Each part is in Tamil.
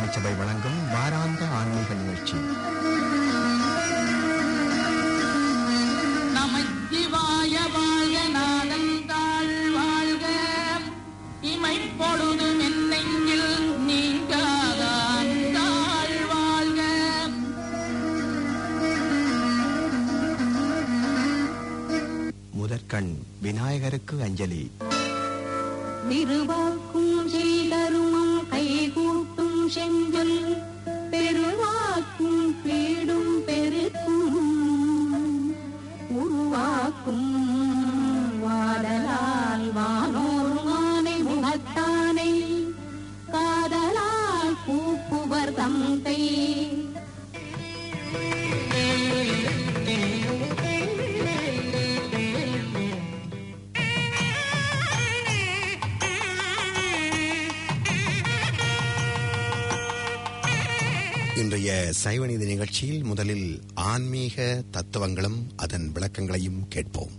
திருச்சபை வழங்கும் வாராந்த ஆன்மீக நிகழ்ச்சி நமச்சிவாய வாழ்க நாதந்தாள் வாழ்க இமைப்பொழுதும் என் நெஞ்சில் நீங்காதாள் வாழ்க முதற்கண் விநாயகருக்கு அஞ்சலி திருவாக்கும் செய்தருமம் கைகூட்டும் செஞ்சொல் பெருவாக்கும் பீடும் பெருக்கும் உருவாக்கும் வாடலால் வானோர் மானை முகத்தானை காதலால் கூப்புவர் தந்தை இன்றைய சைவநீதி நிகழ்ச்சியில் முதலில் ஆன்மீக தத்துவங்களும் அதன் விளக்கங்களையும் கேட்போம்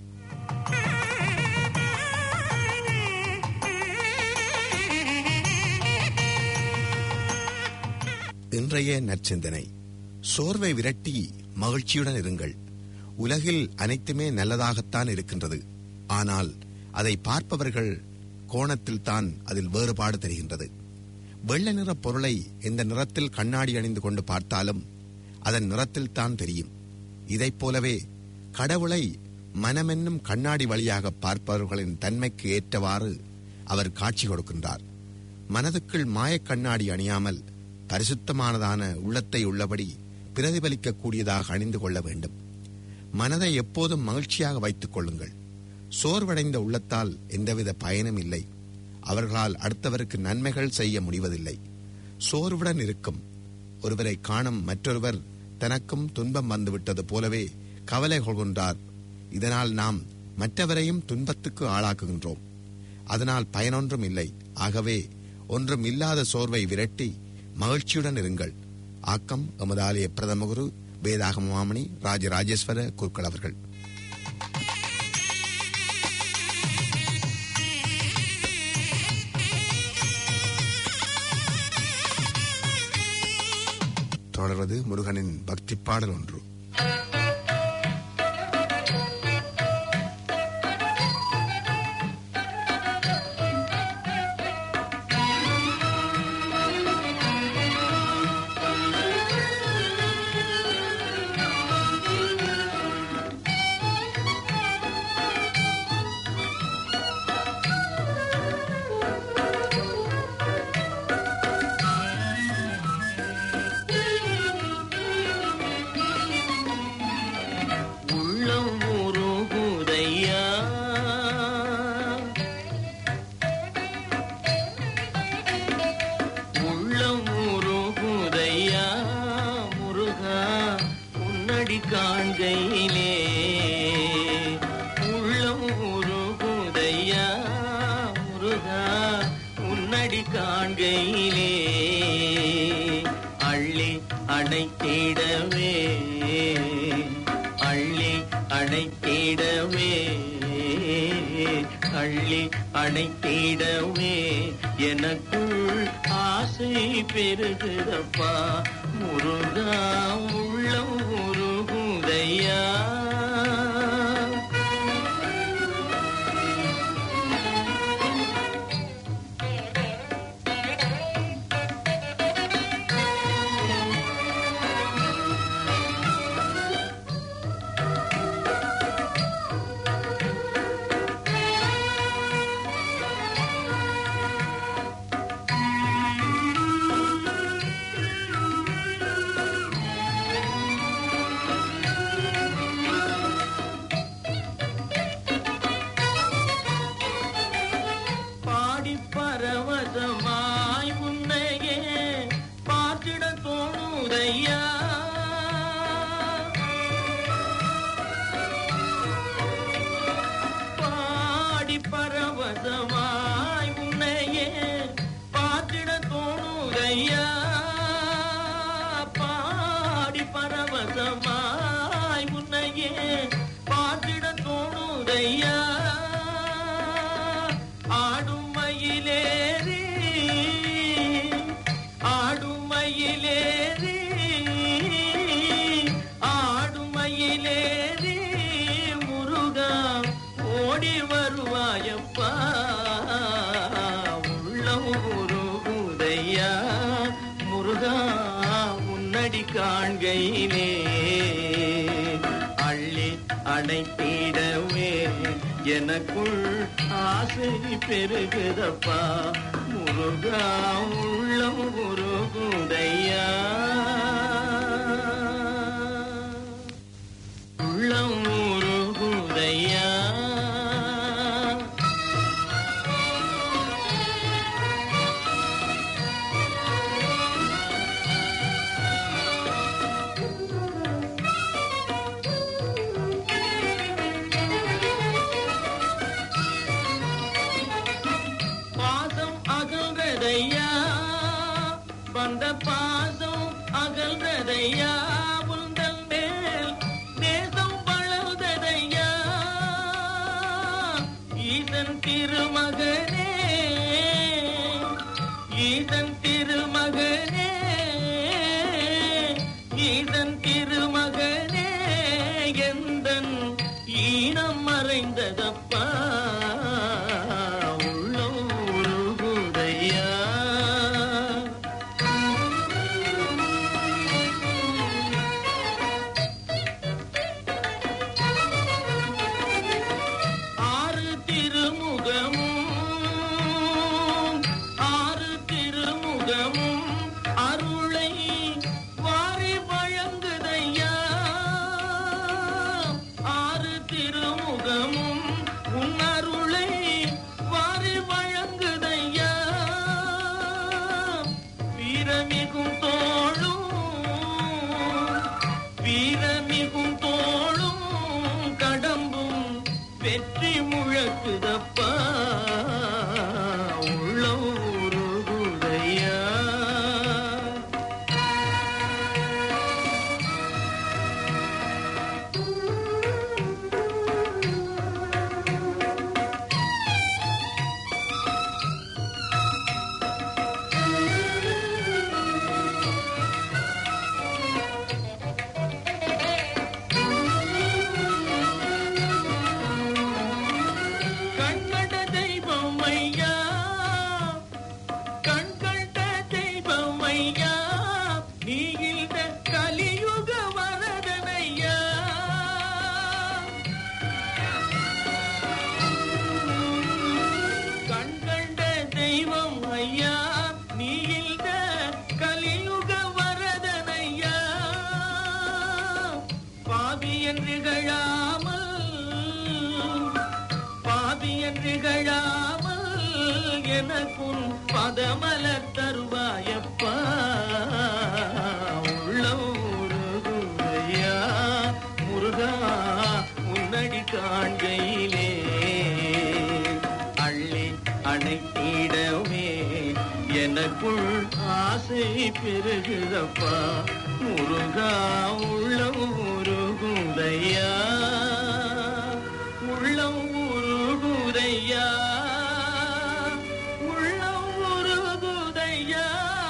இன்றைய நற்சிந்தனை சோர்வை விரட்டி மகிழ்ச்சியுடன் இருங்கள் உலகில் அனைத்துமே நல்லதாகத்தான் இருக்கின்றது ஆனால் அதை பார்ப்பவர்கள் கோணத்தில் தான் அதில் வேறுபாடு தெரிகின்றது வெள்ளை நிற பொருளை எந்த நிறத்தில் கண்ணாடி அணிந்து கொண்டு பார்த்தாலும் அதன் நிறத்தில் தான் தெரியும் இதைப் போலவே கடவுளை மனமென்னும் கண்ணாடி வழியாக பார்ப்பவர்களின் தன்மைக்கு ஏற்றவாறு அவர் காட்சி கொடுக்கின்றார் மனதுக்குள் மாயக் கண்ணாடி அணியாமல் பரிசுத்தமானதான உள்ளத்தை உள்ளபடி பிரதிபலிக்கக்கூடியதாக அணிந்து கொள்ள வேண்டும் மனதை எப்போதும் மகிழ்ச்சியாக வைத்துக் கொள்ளுங்கள் சோர்வடைந்த உள்ளத்தால் எந்தவித பயனும் இல்லை அவர்களால் அடுத்தவருக்கு நன்மைகள் செய்ய முடிவதில்லை சோர்வுடன் இருக்கும் ஒருவரை காணும் மற்றொருவர் தனக்கும் துன்பம் வந்துவிட்டது போலவே கவலை கொள்கின்றார் இதனால் நாம் மற்றவரையும் துன்பத்துக்கு ஆளாக்குகின்றோம் அதனால் பயனொன்றும் இல்லை ஆகவே ஒன்றும் இல்லாத சோர்வை விரட்டி மகிழ்ச்சியுடன் இருங்கள் ஆக்கம் எமது ஆலய பிரதம குரு வேதாகம மாமணி ராஜராஜேஸ்வர குருக்கள் அவர்கள் தொடர்வது முருகனின் பக்தி பாடல் ஒன்று உள்ளம் உருகுதையா உள்ளம் உருகுதையா முருகா உன்னடி காண்கையிலே உள்ளம் உருகுதையா முருகா உன்னடி காண்கையிலே அள்ளி அணைத்திடவே அள்ளி அணைத்திடவே அள்ளி அணைத்திடவே எனக்குள் ஆசை பெருகுதப்பா முருகா உள்ளம் உருகுதையா பாடி பரவசமாய் உன்னையே பார்த்திட தோணுதையா பாடி பரவசமாய் உன்னையே பார்த்திட தோணுதையா பாடி பரவசமாய் உன்னையே பார்த்திட தோணுதையா ஆடும் மயிலேறி ஆடும் மயில் அணைத்திடவே எனக்குள் ஆசை பெருகுதப்பா முருகா உள்ளம் முருகுதையா உள்ளம் முருகுதையா பாசம் அகல்றதையா வந்த பாசம் அகல்றதையா உந்தல் மேல் நேசம் வளர்ந்ததையா ஈசன் திருமகனே ஈசன் திருமகனே ஈசன் திருமகனே எந்தன் ஈனம் மறைந்ததப்பா உள்ளம் உருகுதையா ஆறு திருமுகமும் ஆறு திருமுகமும் அருளை வாரி வழங்குதையா ஆறு திருமுகமும் உன் அருளை வாரி வழங்குதையா வீரமிகும் தோளும் வீரமிகும் தோளும் கடம்பும் வெற்றி முழக்குதப்பா உள்ளம் உருகுதையா கண்கண்ட தெய்வம் ஐயா கண்கண்ட தெய்வம் ஐயா நீ இந்த கலியுக வரதனையா கண்கண்ட தெய்வம் ஐயா நீ இந்த கலியுக வரதனையா பாவி என்று கழாமல் பாவி என்று கழாமல் எனக்குன் பதமல தருவாயப்பா உள்ளம் உருகுதையா முருகா முன்னடி காண்கையிலே அள்ளி அணைத்திடவே எனக்குள் ஆசை பெருகுதப்பா முருகா உள்ளம் உருகுதையா உள்ளம் உருகுதையா உள்ளம் உருகுதையா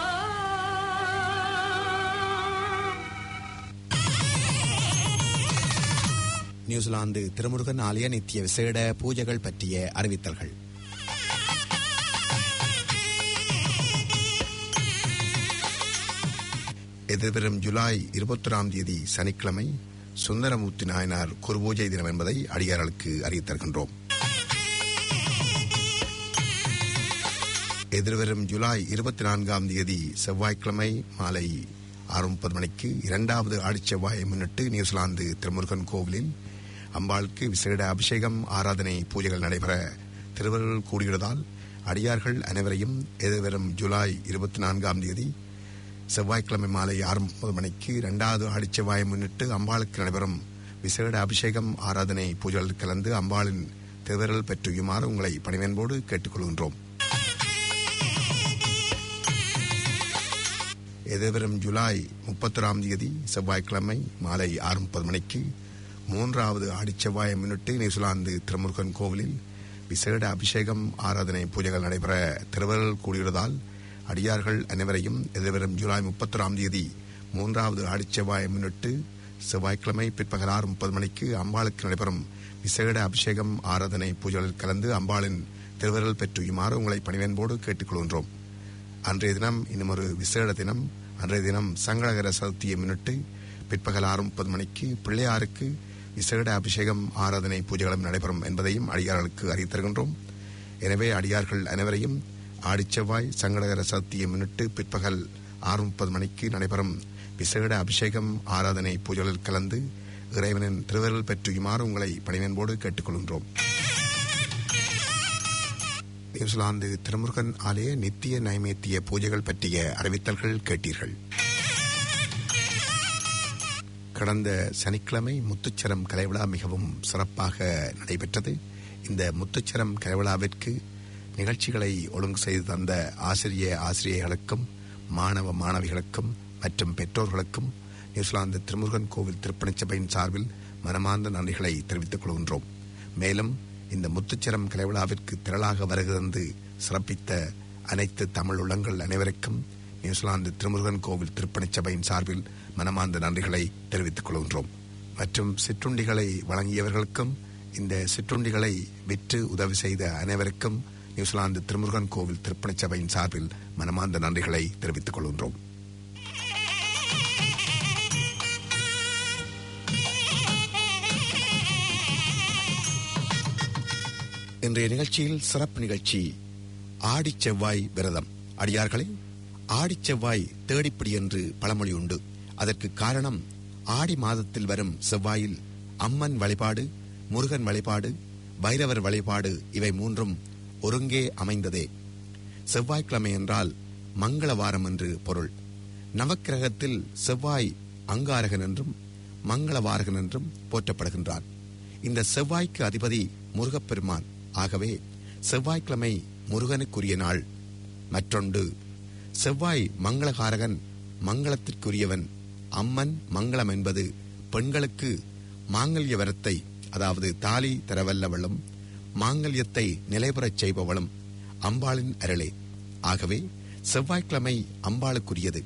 நியூசிலாந்து திருமுருகன் ஆலய நித்திய விசேட பூஜைகள் பற்றிய அறிவித்தல்கள் எதிர்வரும் ஜூலை இருபத்தொராம் தேதி சனிக்கிழமை சுந்தரமூர்த்தி நாயனார் குருபூஜை தினம் என்பதை அடியார்களுக்கு அறிவித்தருகின்றோம் எதிர்வரும் ஜூலை இருபத்தி நான்காம் தேதி செவ்வாய்க்கிழமை மாலை ஆறு முப்பது மணிக்கு இரண்டாவது ஆடிச்செவ்வாயை முன்னிட்டு நியூசிலாந்து திருமுருகன் கோவிலில் அம்பாளுக்கு விசேட அபிஷேகம் ஆராதனை பூஜைகள் நடைபெற திருவருள் கூடியுள்ளதால் அடியார்கள் அனைவரையும் எதிர்வரும் ஜூலை இருபத்தி நான்காம் தேதி செவ்வாய்க்கிழமை மாலை ஆறு முப்பது மணிக்கு இரண்டாவது ஆடிச்செவ்வாயை முன்னிட்டு அம்பாளுக்கு நடைபெறும் விசேட அபிஷேகம் ஆராதனை பூஜைகளில் கலந்து அம்பாளின் திருவருள் பெற்றுயுமாறு உங்களை பணிவன்போடு கேட்டுக்கொள்கின்றோம் எதிர்வரும் ஜூலை முப்பத்தொராம் தேதி செவ்வாய்க்கிழமை மாலை ஆறு முப்பது மணிக்கு மூன்றாவது ஆடிச்செவ்வாயை முன்னிட்டு நியூசிலாந்து திருமுருகன் கோவிலில் விசேட அபிஷேகம் ஆராதனை பூஜைகள் நடைபெற திருவருள் கூடியுள்ளதால் அடியார்கள் அனைவரையும் எதிர்வரும் ஜூலை முப்பத்தொராம் தேதி மூன்றாவது ஆடிச்செவ்வாயை முன்னிட்டு செவ்வாய்க்கிழமை பிற்பகல் ஆறு முப்பது மணிக்கு அம்பாளுக்கு நடைபெறும் விசேட அபிஷேகம் ஆராதனை பூஜைகளில் கலந்து அம்பாளின் திருவருள் பெற்றுயுமாறு உங்களை பணிவன்போடு கேட்டுக்கொள்கின்றோம் அன்றைய தினம் இன்னும் ஒரு விசேட தினம் அன்றைய தினம் சங்கடகர சதுர்த்தியை முன்னிட்டு பிற்பகல் ஆறு முப்பது மணிக்கு பிள்ளையாருக்கு விசேட அபிஷேகம் ஆராதனை பூஜைகளும் நடைபெறும் என்பதையும் அடியார்களுக்கு அறிவித்திருக்கின்றோம் எனவே அடியார்கள் அனைவரையும் ஆடிச்செவ்வாய் சங்கடகர சக்தியை முன்னிட்டு பிற்பகல் ஆறு முப்பது மணிக்கு நடைபெறும் விசேட அபிஷேகம் ஆராதனை பூஜைகளில் கலந்து இறைவனின் திருவருள் பெற்றுமாறு உங்களை பணிவன்போடு கேட்டுக்கொள்கின்றோம் நியூசிலாந்து திருமுருகன் ஆலய நித்திய நைவேத்திய பூஜைகள் பற்றிய அறிவித்தல்கள் கேட்டீர்கள் கடந்த சனிக்கிழமை முத்துச்சரம் கலைவிழா மிகவும் சிறப்பாக நடைபெற்றது இந்த முத்துச்சரம் கலைவிழாவிற்கு நிகழ்ச்சிகளை ஒழுங்கு செய்து தந்த ஆசிரிய ஆசிரியர்களுக்கும் மாணவ மாணவிகளுக்கும் மற்றும் பெற்றோர்களுக்கும் நியூசிலாந்து திருமுருகன் கோவில் திருப்பணிச் சபையின் சார்பில் மனமார்ந்த நன்றிகளை தெரிவித்துக் கொள்கின்றோம் மேலும் இந்த முத்துச்சரம் கலைவிழாவிற்கு திரளாக வருகிறது சிறப்பித்த அனைத்து தமிழ் உள்ளங்கள் அனைவருக்கும் நியூசிலாந்து திருமுருகன் கோவில் திருப்பணிச் சபையின் சார்பில் மனமார்ந்த நன்றிகளை தெரிவித்துக் கொள்கின்றோம் மற்றும் சிற்றுண்டிகளை வழங்கியவர்களுக்கும் இந்த சிற்றுண்டிகளை விற்று உதவி செய்த அனைவருக்கும் நியூசிலாந்து திருமுருகன் கோவில் திருப்பணிச் சபையின் சார்பில் மனமார்ந்த நன்றிகளை தெரிவித்துக் கொள்கின்றோம் இன்றைய நிகழ்ச்சியில் சிறப்பு நிகழ்ச்சி ஆடிச் செவ்வாய் விரதம் அடியார்களே ஆடிச் செவ்வாய் தேடிப்பிடி என்று பழமொழி உண்டு அதற்கு காரணம் ஆடி மாதத்தில் வரும் செவ்வாயில் அம்மன் வழிபாடு முருகன் வழிபாடு பைரவர் வழிபாடு இவை மூன்றும் ஒருங்கே அமைந்ததே செவ்வாய்க்கிழமை என்றால் மங்கள வாரம் என்று பொருள் நவக்கிரகத்தில் செவ்வாய் அங்காரகன் என்றும் மங்களவாரகன் என்றும் போற்றப்படுகின்றான் இந்த செவ்வாய்க்கு அதிபதி முருகப்பெருமான் ஆகவே செவ்வாய்க்கிழமை முருகனுக்குரிய நாள் மற்றொன்று செவ்வாய் மங்களகாரகன் மங்களத்திற்குரியவன் அம்மன் மங்களம் என்பது பெண்களுக்கு மாங்கல்ய வரத்தை அதாவது தாலி தரவல்லவளும் மாங்கல்யத்தை நிலைபெறச் செய்பவளும் அம்பாளின் அருளே ஆகவே செவ்வாய்க்கிழமை அம்பாளுக்குரியது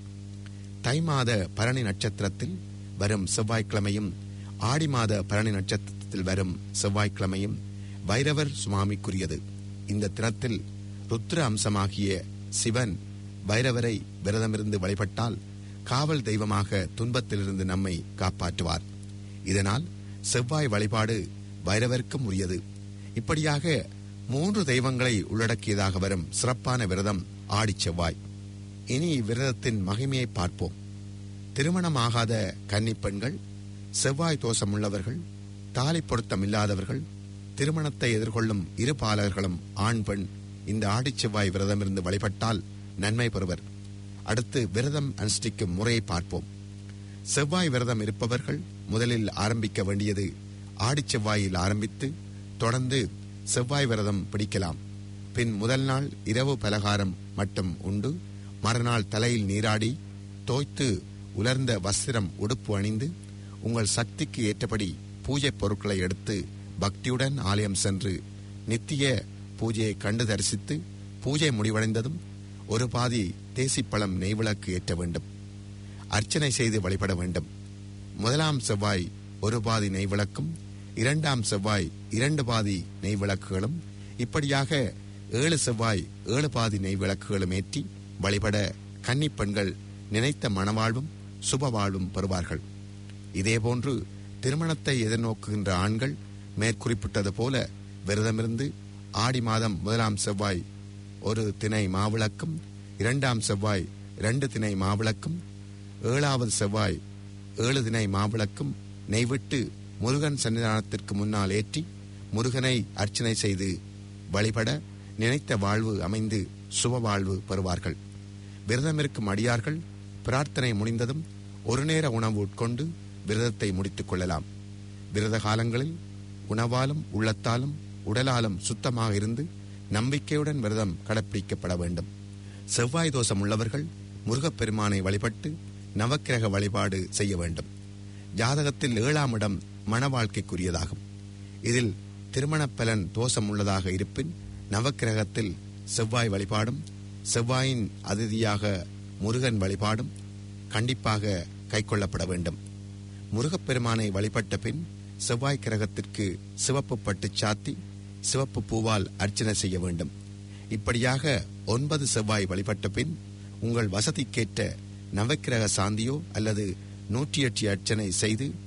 தை மாத பரணி நட்சத்திரத்தில் வரும் செவ்வாய்க்கிழமையும் ஆடி மாத பரணி நட்சத்திரத்தில் வரும் செவ்வாய்க்கிழமையும் பைரவர் சுவாமிக்குரியது இந்த தினத்தில் ருத்ர அம்சமாகிய சிவன் பைரவரை விரதமிருந்து வழிபட்டால் காவல் தெய்வமாக துன்பத்திலிருந்து நம்மை காப்பாற்றுவார் இதனால் செவ்வாய் வழிபாடு பைரவருக்கும் உரியது இப்படியாக மூன்று தெய்வங்களை உள்ளடக்கியதாக வரும் சிறப்பான விரதம் ஆடிச் செவ்வாய் இனி இவ்விரதத்தின் மகிமையை பார்ப்போம் திருமணமாகாத கன்னிப் பெண்கள் செவ்வாய் தோஷமுள்ளவர்கள் தாலி பொருத்தம் இல்லாதவர்கள் திருமணத்தை எதிர்கொள்ளும் இரு பாலர்களும் ஆண் பெண் இந்த ஆடிச் செவ்வாய் விரதமிருந்து வழிபட்டால் நன்மை பெறுவர் அடுத்து விரதம் அனுஷ்டிக்கும் முறையை பார்ப்போம் செவ்வாய் விரதம் இருப்பவர்கள் முதலில் ஆரம்பிக்க வேண்டியது ஆடிச் செவ்வாயில் ஆரம்பித்து தொடர்ந்து செவ்வாய் விரதம் பிடிக்கலாம் பின் முதல் நாள் இரவு பலகாரம் மட்டும் உண்டு மறுநாள் தலையில் நீராடி தோய்த்து உலர்ந்த வஸ்திரம் உடுப்பு அணிந்து உங்கள் சக்திக்கு ஏற்றபடி பூஜை பொருட்களை எடுத்து பக்தியுடன் ஆலயம் சென்று நித்திய பூஜையை கண்டு தரிசித்து பூஜை முடிவடைந்ததும் ஒரு பாதி தேசிப்பழம் நெய்விளக்கு ஏற்ற வேண்டும் அர்ச்சனை செய்து வழிபட வேண்டும் முதலாம் செவ்வாய் ஒரு பாதி நெய்விளக்கும் இரண்டாம் செவ்வாய் இரண்டு பாதி நெய்விளக்குகளும் இப்படியாக ஏழு செவ்வாய் ஏழு பாதி நெய்விளக்குகளும் ஏற்றி வழிபட கன்னிப் பெண்கள் நினைத்த மணவாழ்வும் சுப வாழ்வும் பெறுவார்கள் இதேபோன்று திருமணத்தை எதிர்நோக்குகின்ற ஆண்கள் மேற்குறிப்பிட்டது போல விரதமிருந்து ஆடி மாதம் முதலாம் செவ்வாய் ஒரு திணை மாவிளக்கும் இரண்டாம் செவ்வாய் இரண்டு திணை மாவிளக்கும் ஏழாவது செவ்வாய் ஏழு திணை மாவிளக்கும் நெய்விட்டு முருகன் சன்னிதானத்திற்கு முன்னால் ஏற்றி முருகனை அர்ச்சனை செய்து வழிபட நினைத்த வாழ்வு அமைந்து சுப வாழ்வு பெறுவார்கள் விரதமிருக்கும் அடியார்கள் பிரார்த்தனை முடிந்ததும் ஒரு நேர உணவு உட்கொண்டு விரதத்தை முடித்துக் கொள்ளலாம் விரத காலங்களில் உணவாலும் உள்ளத்தாலும் உடலாலும் சுத்தமாக இருந்து நம்பிக்கையுடன் விரதம் கடைப்பிடிக்கப்பட வேண்டும் செவ்வாய் தோஷம் உள்ளவர்கள் முருகப்பெருமானை வழிபட்டு நவக்கிரக வழிபாடு செய்ய வேண்டும் ஜாதகத்தில் ஏழாம் இடம் மன வாழ்க்கைக்குரியதாகும் இதில் திருமணப் பலன் தோஷம் உள்ளதாக இருப்பின் நவக்கிரகத்தில் செவ்வாய் வழிபாடும் செவ்வாயின் அதிதியாக முருகன் வழிபாடும் கண்டிப்பாக கைக்கொள்ளப்பட வேண்டும் முருகப்பெருமானை வழிபட்ட பின் செவ்வாய் கிரகத்திற்கு சிவப்பு பட்டு சாத்தி சிவப்பு பூவால் அர்ச்சனை செய்ய வேண்டும் இப்படியாக ஒன்பது செவ்வாய் வழிபட்ட பின் உங்கள் வசதிக்கேற்ற நவக்கிரக சாந்தியோ அல்லது நூற்றி எட்டு அர்ச்சனை செய்து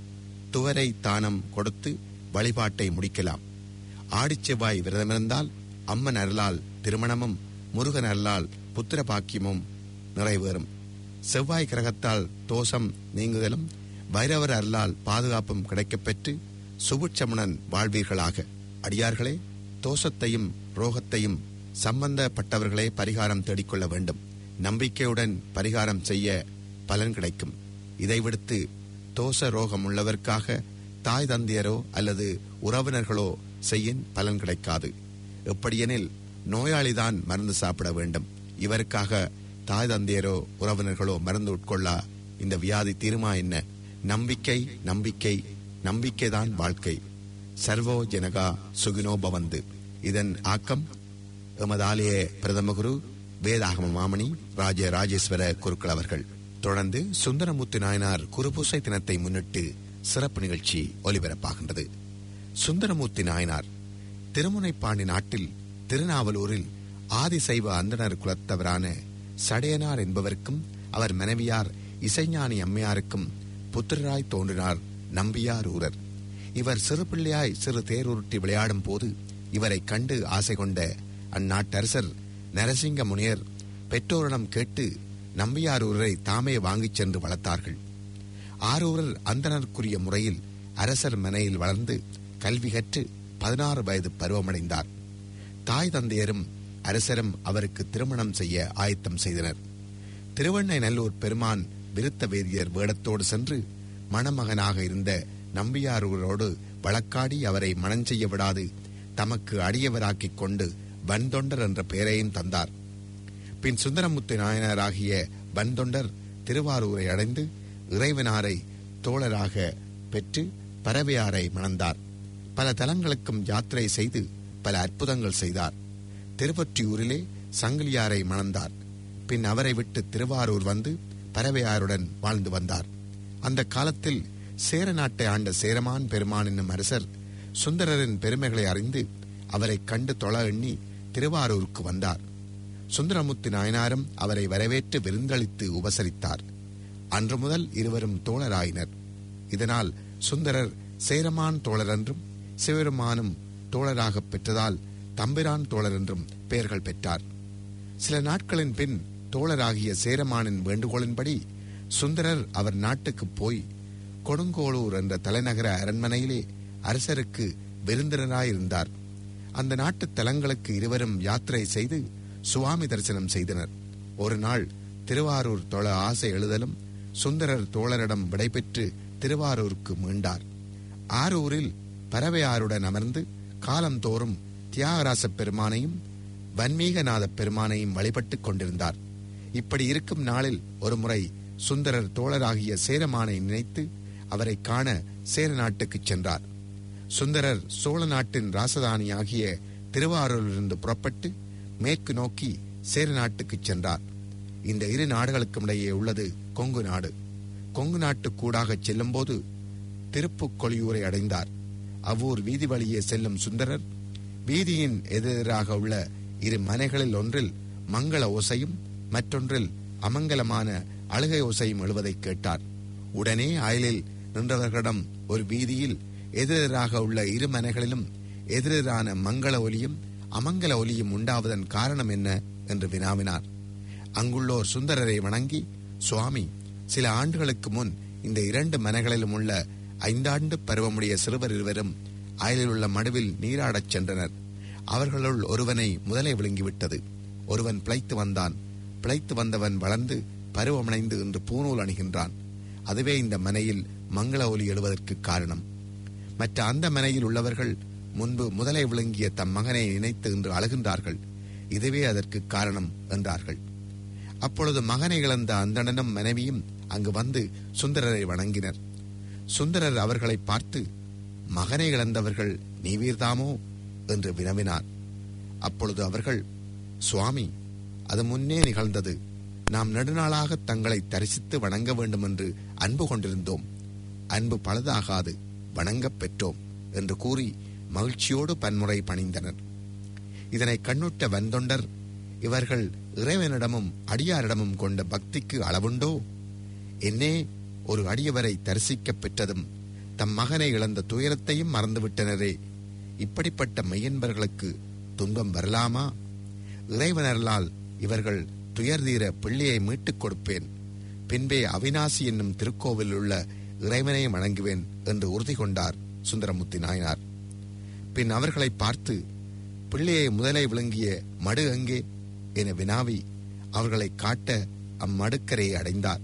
துவரை தானம் கொடுத்து வழிபாட்டை முடிக்கலாம் ஆடிச் செவ்வாய் விரதமிருந்தால் அம்மன் அருளால் திருமணமும் முருகன் அருளால் புத்திர பாக்கியமும் நிறைவேறும் செவ்வாய் கிரகத்தால் தோஷம் நீங்குதலும் பைரவர் அருளால் பாதுகாப்பும் கிடைக்கப்பெற்று சுபுட்சமுடன் வாழ்வீர்களாக அடியார்களே தோஷத்தையும் ரோகத்தையும் சம்பந்தப்பட்டவர்களே பரிகாரம் தேடிக்கொள்ள வேண்டும் நம்பிக்கையுடன் பரிகாரம் செய்ய பலன் கிடைக்கும் இதை விடுத்து தோஷ ரோகம் உள்ளவர்க்காக தாய் தந்தையரோ அல்லது உறவினர்களோ செய்யின் பலன் கிடைக்காது எப்படியெனில் நோயாளிதான் மருந்து சாப்பிட வேண்டும் இவருக்காக தாய் தந்தையரோ உறவினர்களோ மருந்து உட்கொள்ளா இந்த வியாதி தீருமா என்ன நம்பிக்கை நம்பிக்கை நம்பிக்கைதான் வாழ்க்கை சர்வோ ஜனகா சுகினோ பவந்து இதன் ஆக்கம் எமது ஆலய பிரதம குரு வேதாகம மாமணி ராஜ ராஜேஸ்வர குருக்கள் அவர்கள் தொடர்ந்து சுந்தரமூர்த்தி நாயனார் குருபூசை தினத்தை முன்னிட்டு சிறப்பு நிகழ்ச்சி ஒலிபரப்பாகின்றது சுந்தரமூர்த்தி நாயனார் திருமுனைப்பாண்டி நாட்டில் திருநாவலூரில் ஆதிசைவ அந்தணர் குலத்தவரான சடையனார் என்பவருக்கும் அவர் மனைவியார் இசைஞானி அம்மையாருக்கும் புத்திரராய் தோன்றினார் நம்பியார் ஊரர் இவர் சிறு பிள்ளையாய் சிறு தேருருட்டி விளையாடும் போது இவரை கண்டு ஆசை கொண்ட அந்நாட்டரசர் நரசிங்க முனியர் பெற்றோரிடம் கேட்டு நம்பியாரூரரை தாமே வாங்கிச் சென்று வளர்த்தார்கள் ஆரூரர் அந்தனருக்குரிய முறையில் அரசர் மனையில் வளர்ந்து கல்வி கற்று பதினாறு வயது பருவமடைந்தார் தாய் தந்தையரும் அரசரும் அவருக்கு திருமணம் செய்ய ஆயத்தம் செய்தனர் திருவண்ணை நல்லூர் பெருமான் விருத்த வேதியர் வேடத்தோடு சென்று மணமகனாக இருந்த நம்பியாரூரோடு வழக்காடி அவரை மணஞ்செய்ய விடாது தமக்கு அடியவராக்கிக் கொண்டு வன்தொண்டர் என்ற பெயரையும் தந்தார் பின் சுந்தரமுத்து நாயனராகிய வன்தொண்டர் திருவாரூரை அடைந்து இறைவனாரை தோழராக பெற்று பறவையாரை மணந்தார் பல தலங்களுக்கும் யாத்திரை செய்து பல அற்புதங்கள் செய்தார் திருவொற்றியூரிலே சங்கிலியாரை மணந்தார் பின் அவரை விட்டு திருவாரூர் வந்து பறவையாருடன் வாழ்ந்து வந்தார் அந்த காலத்தில் சேர நாட்டை ஆண்ட சேரமான் பெருமான் என்னும் அரசர் சுந்தரரின் பெருமைகளை அறிந்து அவரை கண்டு தொழ எண்ணி திருவாரூருக்கு வந்தார் சுந்தரமுத்து நாயனாரும் அவரை வரவேற்று விருந்தளித்து உபசரித்தார் அன்று முதல் இருவரும் தோழராயினர் இதனால் சுந்தரர் சேரமான் தோழர் என்றும் சிவருமானும் தோழராகப் பெற்றதால் தம்பிரான் தோழர் என்றும் பெயர்கள் பெற்றார் சில நாட்களின் பின் தோழராகிய சேரமானின் வேண்டுகோளின்படி சுந்தரர் அவர் நாட்டுக்குப் போய் கொடுங்கோளூர் என்ற தலைநகர அரண்மனையிலே அரசருக்கு விருந்தினராயிருந்தார் அந்த நாட்டு தலங்களுக்கு இருவரும் யாத்திரை செய்து சுவாமி தரிசனம் செய்தனர் ஒரு நாள் திருவாரூர் தொழ ஆசை எழுதலும் சுந்தரர் தோழரிடம் விடைபெற்று திருவாரூருக்கு மீண்டார் ஆரூரில் பறவையாருடன் அமர்ந்து காலந்தோறும் தியாகராசப் பெருமானையும் வன்மீகநாத பெருமானையும் வழிபட்டுக் கொண்டிருந்தார் இப்படி இருக்கும் நாளில் ஒருமுறை சுந்தரர் தோழராகிய சேரமானை நினைத்து அவரை காண சேர நாட்டுக்குச் சென்றார் சுந்தரர் சோழ நாட்டின் ராசதானியாகிய திருவாரூரிலிருந்து புறப்பட்டு மேற்கு நோக்கி சேர நாட்டுக்குச் சென்றார் இந்த இரு நாடுகளுக்கும் இடையே உள்ளது கொங்கு நாடு கொங்கு நாட்டு கூடாகச் செல்லும்போது திருப்புக்கொழியூரை அடைந்தார் அவ்வூர் வீதி வழியே செல்லும் சுந்தரர் வீதியின் எதிராக உள்ள இரு மனைகளில் ஒன்றில் மங்கள ஓசையும் மற்றொன்றில் அமங்கலமான அழுகை ஓசையும் எழுவதைக் கேட்டார் உடனே அயலில் நின்றவர்களிடம் ஒரு வீதியில் எதிரெதிராக உள்ள இரு மனைகளிலும் எதிரெதிரான மங்கள ஒலியும் அமங்கல ஒலியும் உண்டாவதன் காரணம் என்ன என்று வினாவினார் அங்குள்ளோர் சுந்தரரை வணங்கி சுவாமி சில ஆண்டுகளுக்கு முன் இந்த இரண்டு மனைகளிலும் உள்ள ஐந்தாண்டு பருவமுடைய சிறுவர் இருவரும் அயலில் உள்ள மடுவில் நீராடச் சென்றனர் அவர்களுள் ஒருவனை முதலை விழுங்கிவிட்டது ஒருவன் பிழைத்து வந்தான் பிழைத்து வந்தவன் வளர்ந்து பருவமடைந்து இன்று பூநூல் அணிகின்றான் அதுவே இந்த மனையில் மங்கள ஒலி எழுவதற்கு காரணம் மற்ற அந்த மனையில் உள்ளவர்கள் முன்பு முதலை விழுங்கிய தம் மகனை நினைத்து இன்று அழுகின்றார்கள் இதுவே அதற்கு காரணம் என்றார்கள் அப்பொழுது மகனை இழந்த அந்தணனும் மனைவியும் அங்கு வந்து சுந்தரரை வணங்கினர் சுந்தரர் அவர்களை பார்த்து மகனை இழந்தவர்கள் நீவீர்தாமோ என்று வினவினார் அப்பொழுது அவர்கள் சுவாமி அது முன்னே நிகழ்ந்தது நாம் நெடுநாளாக தங்களை தரிசித்து வணங்க வேண்டும் என்று அன்பு கொண்டிருந்தோம் அன்பு பழுதாகாது வணங்கப் பெற்றோம் என்று கூறி மகிழ்ச்சியோடு பன்முறை பணிந்தனர் இதனை கண்ணுட்ட வந்தொண்டர் இவர்கள் இறைவனிடமும் அடியாரிடமும் கொண்ட பக்திக்கு அளவுண்டோ என்னே ஒரு அடியவரை தரிசிக்கப் பெற்றதும் தம் மகனை இழந்த துயரத்தையும் மறந்துவிட்டனரே இப்படிப்பட்ட மெய்யன்பர்களுக்கு துன்பம் வரலாமா இறைவனர்களால் இவர்கள் துயர்தீர பிள்ளையை மீட்டுக் கொடுப்பேன் பின்பே அவினாசி என்னும் திருக்கோவில் உள்ள இறைவனை வணங்குவேன் என்று உறுதி கொண்டார் சுந்தரமுத்தி நாயனார் பின் அவர்களை பார்த்து பிள்ளையை முதலை விழுங்கிய மடு எங்கே என வினாவி அவர்களை காட்ட அம்மடுக்கரையை அடைந்தார்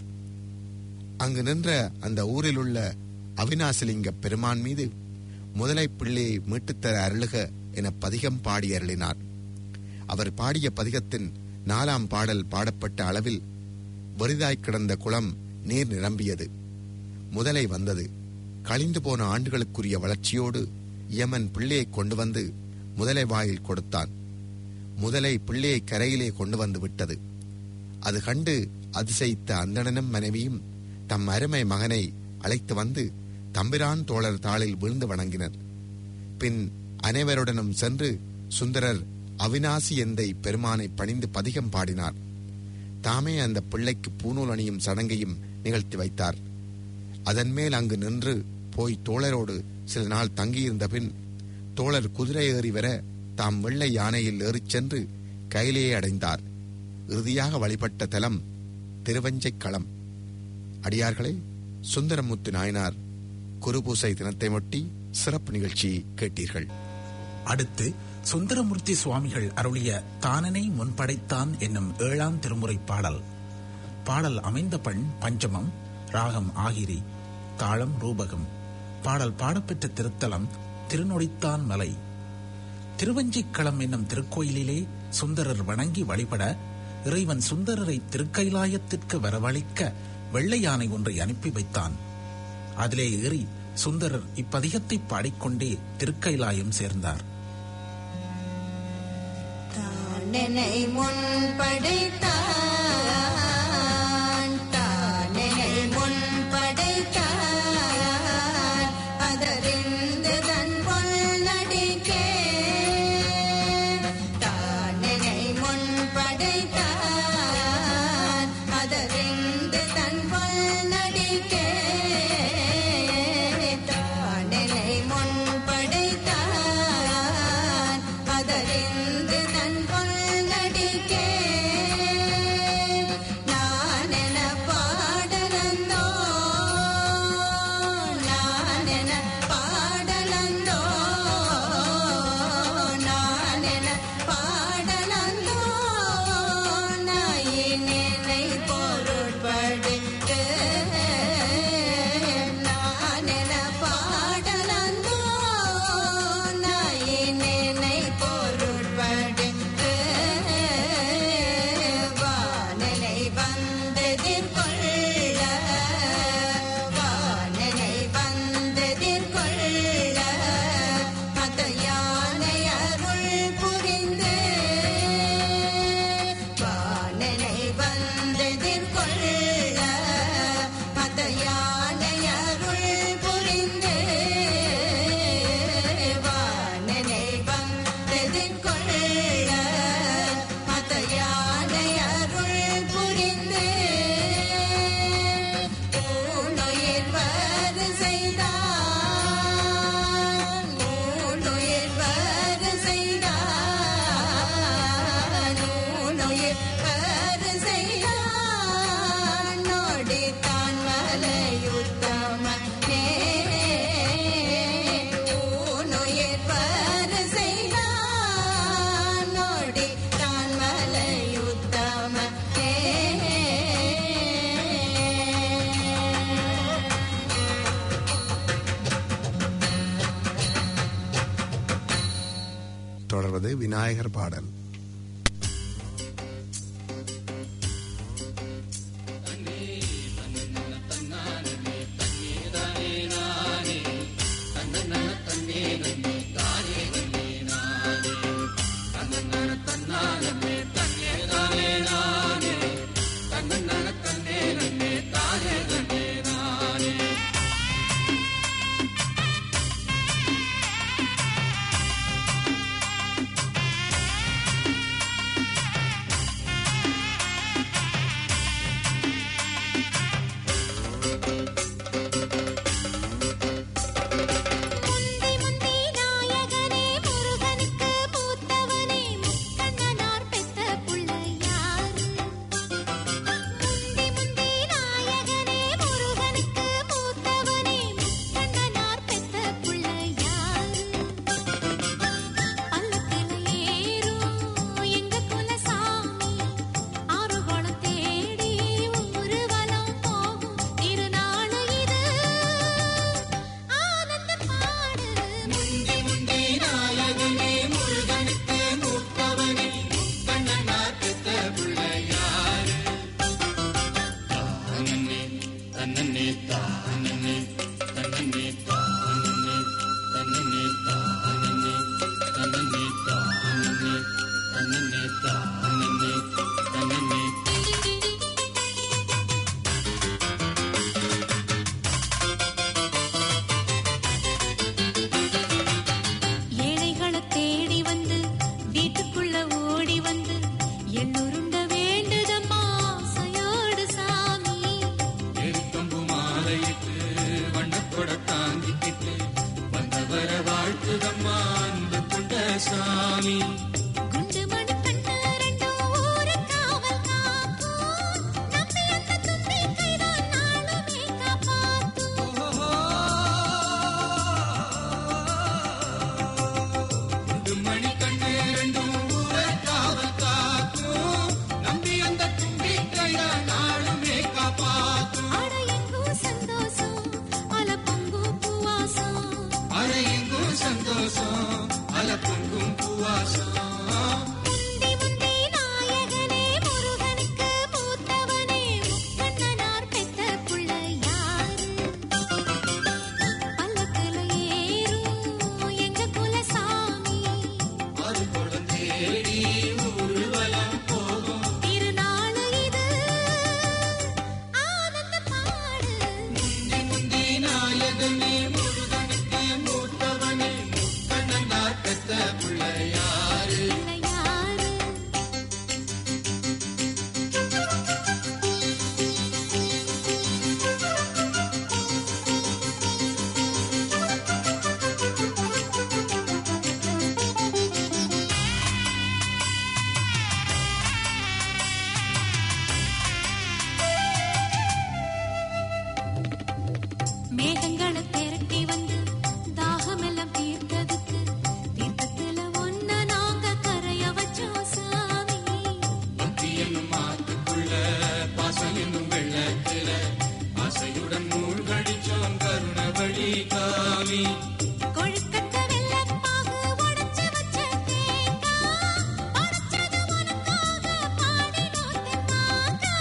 அங்கு நின்ற அந்த ஊரில் உள்ள அவினாசிலிங்க பெருமான் மீது முதலை பிள்ளையை மீட்டுத்தர அருளுக என பதிகம் பாடி அருளினார் அவர் பாடிய பதிகத்தின் நாலாம் பாடல் பாடப்பட்ட அளவில் வெறிதாய் கிடந்த குளம் நீர் நிரம்பியது முதலை வந்தது கழிந்து போன ஆண்டுகளுக்குரிய வளர்ச்சியோடு யமன் பிள்ளையை கொண்டு வந்து முதலை வாயில் கொடுத்தான் முதலை பிள்ளையை கரையிலே கொண்டு வந்து விட்டது அது கண்டு அதிசயித்த அந்தணனும் மனைவியும் தம் அருமை மகனை அழைத்து வந்து தம்பிரான் தோழர் தாளில் விழுந்து வணங்கினர் பின் அனைவருடனும் சென்று சுந்தரர் அவினாசி எந்தை பெருமானை பணிந்து பதிகம் பாடினார் தாமே அந்த பிள்ளைக்கு பூநூல் அணியும் சடங்கையும் நிகழ்த்தி வைத்தார் அதன் மேல் அங்கு நின்று போய் தோழரோடு சில நாள் தங்கியிருந்த பின் தோழர் குதிரை ஏறி வர தாம் வெள்ளை யானையில் ஏறிச் சென்று கையிலேயே அடைந்தார் இறுதியாக வழிபட்ட தலம் திருவஞ்சைக் களம் அடியார்களே சுந்தரமுத்து நாயனார் குருபூசை தினத்தையொட்டி சிறப்பு நிகழ்ச்சி கேட்டீர்கள் அடுத்து சுந்தரமூர்த்தி சுவாமிகள் அருளிய தானனை முன்படைத்தான் என்னும் ஏழாம் திருமுறை பாடல் பாடல் அமைந்த பண் பஞ்சமம் ராகம் ஆகிரி தாளம் ரூபகம் பாடல் பாடப்பெற்ற திருத்தலம் திருநொடித்தான் மலை திருவஞ்சிக்களம் என்னும் திருக்கோயிலிலே சுந்தரர் வணங்கி வழிபட இறைவன் சுந்தரரை திருக்கைலாயத்திற்கு வரவழைக்க வெள்ளை யானை ஒன்றை அனுப்பி வைத்தான் அதிலே ஏறி சுந்தரர் இப்பதிகத்தை பாடிக்கொண்டே திருக்கைலாயம் சேர்ந்தார் தானெனை முன் படைத்தான் தானெனை முன் படைத்தான் அதறிந்து தன் பொன்னடிக்கே தானெனை முன் படைத்தான் அதறிந்து தன் பொன்னடிக்கே தானெனை முன் படைத்தான் அதறிந்து தன் பொன்னடிக்கே நானென பாடலந்தோ நானென பாடலந்தோ நானென பாடலந்தோ நாயினை பொருட்படுத்து நானென பாடலந்தோ நாயினை பொருட்படுத்து வானனை வந்ததிற்கொள்ள வானனை வந்ததிற்கொள்ள அத யானை அருள் புரிந்து வானனை வந்ததிற்கொள்ள அத யானை அருள் புரிந்து வானனை வந்ததிற்கொள்ள அத யானை அருள் புரிந்து ஊனுயிர் வரு செய்தான் ஊனுயிர் வரு செய்தான் ஊனுயிர் வரு செய்தான் நோடித்தான் மலையுத்தமனே ஊனுயிர் வரு செய்தான் நோடித்தான் மலையுத்தமனே தொடர்வது விநாயகர் பாடல் தானே தன்னே தன்னே ஏழைகளை தேடி வந்து வீட்டுக்குள்ள ஓடி வந்து எள்ளுருண்ட வேண்டுதம்மா சயோடு சாமி எருக்கம்பு மாலையிட்டு வண்ணத்தோட தாங்கிக்கிட்டு வந்தவர வாழ்த்துதம்மா அன்பு கொண்ட சாமி குண்டு மணி கண்ணு ரெண்டும் ஊரு காவல் காக்கும் நம்பி அந்த தும்பி கைதான் நாளுமே காப்பாத்தும் குண்டு மணி கண்ணு ரெண்டும் ஊரை காவல் காக்கும் நம்பி அந்த தும்பி கையா நாளுமே காப்பாத்தும் அட எங்கும் சந்தோஷம் அல பொங்கு பூவாசம் அறையெங்கும் சந்தோஷம் அல பொங்கும் பூவாசம் முந்தி முந்தி நாயகனே முருகனுக்கு மூத்தவனே முக்கண்ணனார் பெத்த புள்ள யாரு பல்லக்குல ஏறும் எங்க குலசாமி அது குழந்தேடி ஊர்வலம் போகும் திருநாள் இது ஆனந்த பாடு முந்தி முந்தி நாயகனே முருகனுக்கு மூத்தவனே முக்கண்ணனார் பெத்த பிள்ளையாரு பிள்ளை யாரு மேகங்களை திரட்டி வந்து தாகமெல்லாம் தீர்த்ததுக்கு தீர்த்தத்துல ஒன்ன நாங்க கரைய வச்சோம் சாமி பக்தி என்னும் மாத்துக்குள்ள பாசம் என்னும் வெள்ளத்தில ஆசையுடன் மூழ்கடிச்சோம் கருண வழி காமி கொழுக்கட்டை வெள்ளப்பாகு உடைச்சு வச்ச தேங்காய் உடைச்சது உனக்காக பாடினோம் தெம்மாங்கா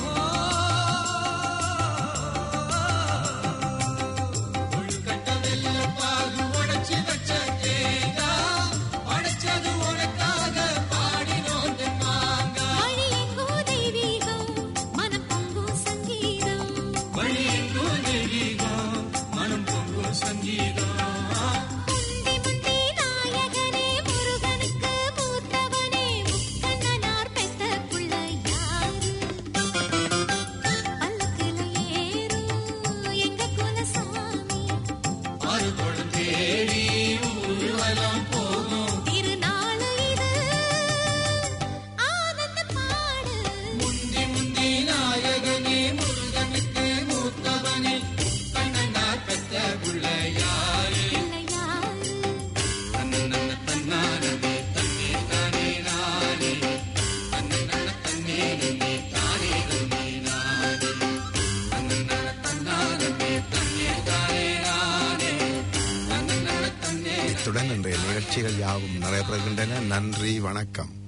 கொழுக்கட்ட வெள்ள பாகு உடைச்சு வச்ச தேங்கா உடைச்சது உனக்காக பாடினோம் தெம்மாங்க வழி எங்கோ தெய்வீகம் மனம் பொங்கும் சங்கீதம் வழி எங்கும் தெய்வீகம் மனம் பொங்கும் சங்கீதம் முந்தி முந்தி நாயகனே முருகனுக்கு மூத்தவனே முக்கண்ணனார் பெத்த புள்ள யாரு பல்லக்குல ஏறும் எங்க குலசாமி ஆறு குழந்தேடி ஊர்வலம் போகும் திருநாள் இது ஆனந்த பாடு முந்தி முந்தி நாயகனே முருகனுக்கு மூத்தவனே கண்ணனார் பெத்த பிள்ளையாரு பிள்ளை யாரு தன்னன்ன தன்னானே தன்னே தானே நானே தன்னன்ன தன்னே நன்னே தானே நன்னே நானே தன்னன்ன தன்னானே தன்னே தானே நானே தன்னன்ன தன்னே இத்துடன் இன்றைய நிகழ்ச்சிகள் யாவும் நிறைவு பெறுகின்றன நன்றி வணக்கம்